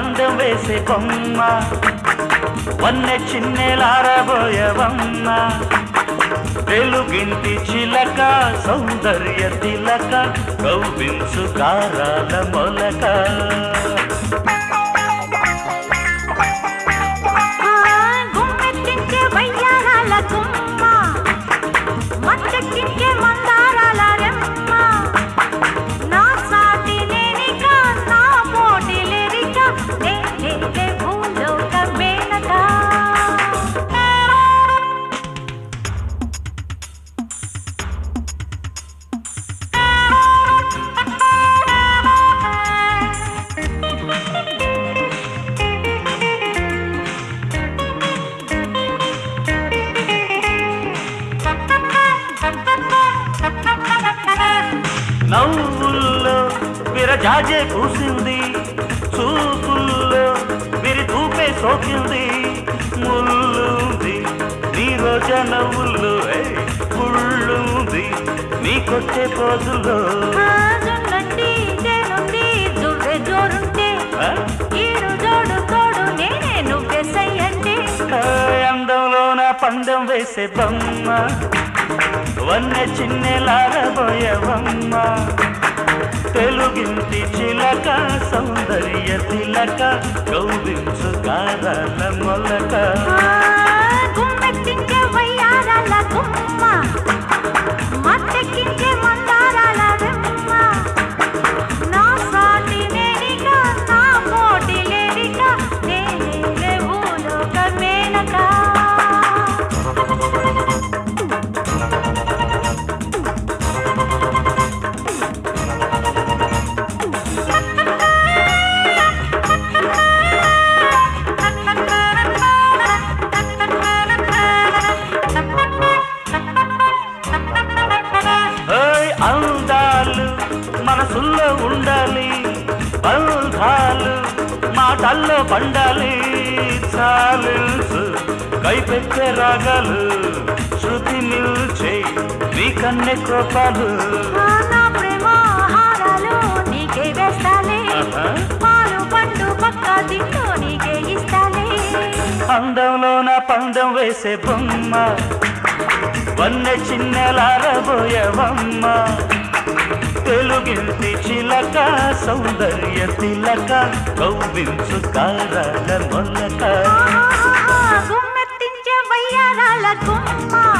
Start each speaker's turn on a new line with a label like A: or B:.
A: పందెం వేసే బొమ్మ వన్నె చిన్నెలారబోయవమ్మ వెలుగింటి చిలక సౌందర్య తిలక కౌవించు కారాల మొలక
B: గుమ్మెత్తించే వయ్యారాల గుమ్మ మత్తెక్కించే మందారాల రెమ్మ నా సాటి నేనిక నా పోటీ లేరిక నేనే భూలోక మేనక
A: నవ్వుల్లో విరజాజే పూసింది చూపుల్లో విరి తూపే సోకింది ముల్లుంది నీ రోజా నవ్వుల్లో ఏయ్, ముళ్ళుంది నీ కొట్టే పోజుల్లో
B: జున్నంటి జేనుంది జుర్రె జోరుంటే
A: ఆ?
B: ఈడు జోడు తోడు నేనే నువ్వే సయ్యంటే
A: ఏయ్, అందంలోన పందెం వేసే బొమ్మ వన్నె చిన్నెలారబోయవమ్మ తెలుగింటి చిలక సౌందర్య తిలక కౌవించు కారాల మొలక
B: గుమ్మెత్తించే వయ్యారాల గుమ్మ మత్తెక్కించే మందారాల రెమ్మ నా సాటి నేనిక నా పోటీ లేరిక నేనే భూలోక మేనక
A: ఏయ్, అందాలు మనసుల్లో ఉండాలి బంధాలు మాటల్లో పండాలి చాలిల్సు కైపెట్టే రాగాలు శృతి నిల్చే నీ కన్నె కోపాలు
B: నా ప్రేమ హారాలు నీకే వేస్తాలే
A: ఆహా.
B: పాలు పండు పక్క దిక్కు నీకే ఇస్తాలే
A: అందంలో నా పందెం వేసే బొమ్మ వన్నె చిన్నెలారబోయవమ్మ తెలుగింటి చిలక సౌందర్య తిలక కౌవించు కారాల మొలక
B: గుమ్మెత్తించే వయ్యారాల గుమ్మ